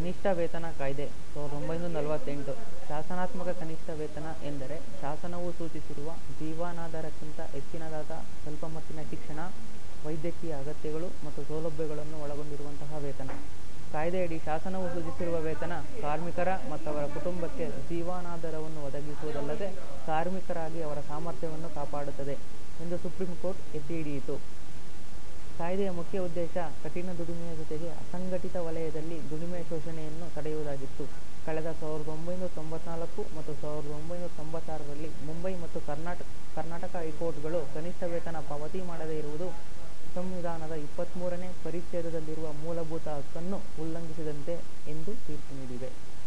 ಕನಿಷ್ಠ ವೇತನ ಕಾಯ್ದೆ ಸಾವಿರದ ಒಂಬೈನೂರ ನಲವತ್ತೆಂಟು ಶಾಸನಾತ್ಮಕ ಕನಿಷ್ಠ ವೇತನ ಎಂದರೆ ಶಾಸನವು ಸೂಚಿಸಿರುವ ಜೀವನಾಧಾರಕ್ಕಿಂತ ಹೆಚ್ಚಿನದಾದ ಸ್ವಲ್ಪಮಟ್ಟಿನ ಶಿಕ್ಷಣ ವೈದ್ಯಕೀಯ ಅಗತ್ಯಗಳು ಮತ್ತು ಸೌಲಭ್ಯಗಳನ್ನು ಒಳಗೊಂಡಿರುವಂತಹ ವೇತನ ಕಾಯ್ದೆಯಡಿ ಶಾಸನವು ಸೂಚಿಸಿರುವ ವೇತನ ಕಾರ್ಮಿಕರ ಮತ್ತವರ ಕುಟುಂಬಕ್ಕೆ ಜೀವನಾಧಾರವನ್ನು ಒದಗಿಸುವುದಲ್ಲದೆ ಕಾರ್ಮಿಕರಾಗಿ ಅವರ ಸಾಮರ್ಥ್ಯವನ್ನು ಕಾಪಾಡುತ್ತದೆ ಎಂದು ಸುಪ್ರೀಂ ಕೋರ್ಟ್ ಎತ್ತಿ ಹಿಡಿಯಿತು ಕಾಯ್ದೆಯ ಮುಖ್ಯ ಉದ್ದೇಶ ಕಠಿಣ ದುಡಿಮೆಯ ಜೊತೆಗೆ ಅಸಂಘಟಿತ ವಲಯದಲ್ಲಿ ದುಡಿಮೆ ಶೋಷಣೆಯನ್ನು ತಡೆಯುವುದಾಗಿತ್ತು ಕಳೆದ ಸಾವಿರದ ಒಂಬೈನೂರ ತೊಂಬತ್ನಾಲ್ಕು ಮತ್ತು ಸಾವಿರದ ಒಂಬೈನೂರ ತೊಂಬತ್ತಾರರಲ್ಲಿ ಮುಂಬೈ ಮತ್ತು ಕರ್ನಾಟಕ ಕರ್ನಾಟಕ ಹೈಕೋರ್ಟ್ಗಳು ಕನಿಷ್ಠ ವೇತನ ಪಾವತಿ ಮಾಡದೇ ಇರುವುದು ಸಂವಿಧಾನದ ಇಪ್ಪತ್ತ್ಮೂರನೇ ಪರಿಚ್ಛೇದದಲ್ಲಿರುವ ಮೂಲಭೂತ ಹಕ್ಕನ್ನು ಉಲ್ಲಂಘಿಸಿದಂತೆ ಎಂದು ತೀರ್ಪು ನೀಡಿವೆ